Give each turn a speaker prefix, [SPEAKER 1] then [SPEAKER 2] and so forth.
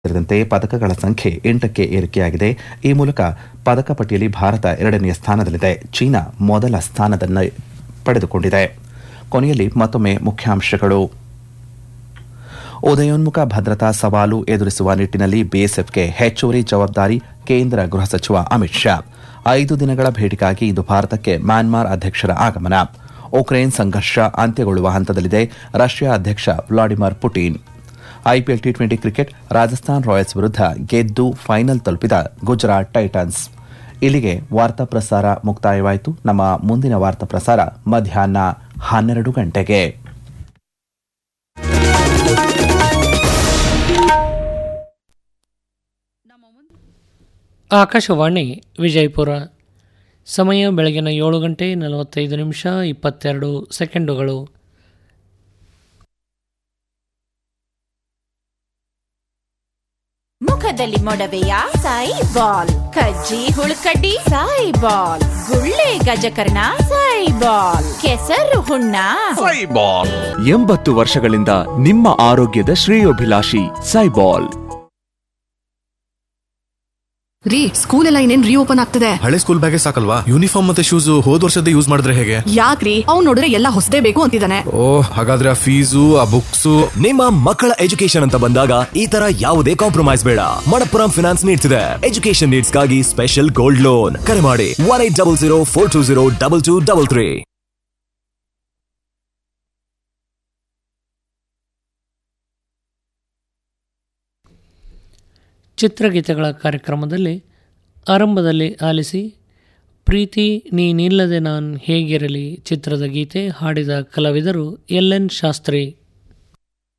[SPEAKER 1] ಸೇರಿದಂತೆ ಪದಕಗಳ ಸಂಖ್ಯೆ ಎಂಟಕ್ಕೆ ಏರಿಕೆಯಾಗಿದೆ ಈ ಮೂಲಕ ಪದಕ ಪಟ್ಟಿಯಲ್ಲಿ ಭಾರತ ಎರಡನೆಯ ಸ್ಥಾನದಲ್ಲಿದೆ ಚೀನಾ ಮೊದಲ ಸ್ಥಾನದನ್ನು ಪಡೆದುಕೊಂಡಿದೆ ಕೊನೆಯಲ್ಲಿ ಮತ್ತೊಮ್ಮೆ ಮುಖ್ಯಾಂಶಗಳು ಉದಯೋನ್ಮುಖ ಭದ್ರತಾ ಸವಾಲು ಎದುರಿಸುವ ನಿಟ್ಟಿನಲ್ಲಿ ಬಿಎಸ್ಎಫ್ಗೆ ಹೆಚ್ಚುವರಿ ಜವಾಬ್ದಾರಿ ಕೇಂದ್ರ ಗೃಹ ಸಚಿವ ಅಮಿತ್ ಶಾ ಐದು ದಿನಗಳ ಭೇಟಿಗಾಗಿ ಇಂದು ಭಾರತಕ್ಕೆ ಮ್ಯಾನ್ಮಾರ್ ಅಧ್ಯಕ್ಷರ ಆಗಮನ ಉಕ್ರೇನ್ ಸಂಘರ್ಷ ಅಂತ್ಯಗೊಳ್ಳುವ ಹಂತದಲ್ಲಿದೆ ರಷ್ಯಾ ಅಧ್ಯಕ್ಷ Vladimir Putin IPL T twenty cricket Rajasthan Royals ವಿರುದ್ಧ ಗೆದ್ದು ಫೈನಲ್ ತಲುಪಿದ ಗುಜರಾತ್ ಟೈಟನ್ಸ್ ಇಲ್ಲಿಗೆ ವಾರ್ತಾ ಪ್ರಸಾರ ಮುಕ್ತಾಯವಾಯಿತು ನಮ್ಮ ಮುಂದಿನ ವಾರ್ತಾ ಪ್ರಸಾರ ಮಧ್ಯಾಹ್ನ ಹನ್ನೆರಡು ಗಂಟೆಗೆ
[SPEAKER 2] ಆಕಾಶವಾಣಿ ವಿಜಯಪುರ ಸಮಯ ಬೆಳಗಿನ ಏಳು ಗಂಟೆ ನಲವತ್ತೈದು ನಿಮಿಷ ಇಪ್ಪತ್ತೆರಡು ಸೆಕೆಂಡುಗಳು
[SPEAKER 3] ಮುಖದಲ್ಲಿ ಮೊಡವೆಯ ಸಾಯಿ ಬಾಲ್ ಕಜ್ಜಿ ಹುಳುಕಡ್ಡಿ ಸಾಯಿ ಬಾಲ್ ಗುಳ್ಳೆ ಗಜಕರ್ಣ ಸಾಯಿ ಬಾಲ್ ಕೆಸರು ಹುಣ್ಣ
[SPEAKER 4] ಎಂಬತ್ತು ವರ್ಷಗಳಿಂದ ನಿಮ್ಮ ಆರೋಗ್ಯದ ಶ್ರೇಯೋಭಿಲಾಷಿ ಸೈಬಾಲ್
[SPEAKER 5] ರೀ ಸ್ಕೂಲ್ ಎಲ್ಲ ಇನ್ನೇನ್ ರೀಓಪನ್ ಆಗ್ತದೆ
[SPEAKER 6] ಹಳೆ ಸ್ಕೂಲ್ ಬ್ಯಾಗೆ ಸಾಕಲ್ವಾ ಯೂನಿಫಾರ್ಮ್ ಮತ್ತೆ ಶೂಸ್ ಹೋದ್ ವರ್ಷದ ಯೂಸ್ ಮಾಡಿದ್ರೆ ಹೇಗೆ
[SPEAKER 5] ಯಾಕ್ರಿ ಅವ್ನ್ ನೋಡಿದ್ರೆ ಎಲ್ಲ ಹೊಸದೇ ಬೇಕು ಅಂತಿದ್ದಾನೆ
[SPEAKER 6] ಓ ಹಾಗಾದ್ರೆ ಆ ಫೀಸು ಆ ಬುಕ್ಸು
[SPEAKER 7] ನಿಮ್ಮ ಮಕ್ಕಳ ಎಜುಕೇಶನ್ ಅಂತ ಬಂದಾಗ ಈ ತರ ಯಾವುದೇ ಕಾಂಪ್ರಮೈಸ್ ಬೇಡ ಮಣಪ್ಪುರಂ ಫಿನಾನ್ಸ್ ನೀಡ್ತಿದೆ ಎಜುಕೇಶನ್ ನೀಡ್ಸ್ಗಾಗಿ ಸ್ಪೆಷಲ್ ಗೋಲ್ಡ್ ಲೋನ್ ಕರೆ ಮಾಡಿ one eight double zero four two zero double two double three
[SPEAKER 2] ಚಿತ್ರಗೀತೆಗಳ ಕಾರ್ಯಕ್ರಮದಲ್ಲಿ ಆರಂಭದಲ್ಲಿ ಆಲಿಸಿ ಪ್ರೀತಿ ನೀನಿಲ್ಲದೆ ನಾನು ಹೇಗಿರಲಿ ಚಿತ್ರದ ಗೀತೆ ಹಾಡಿದ ಕಲಾವಿದರು ಎಲ್ ಎನ್ ಶಾಸ್ತ್ರಿ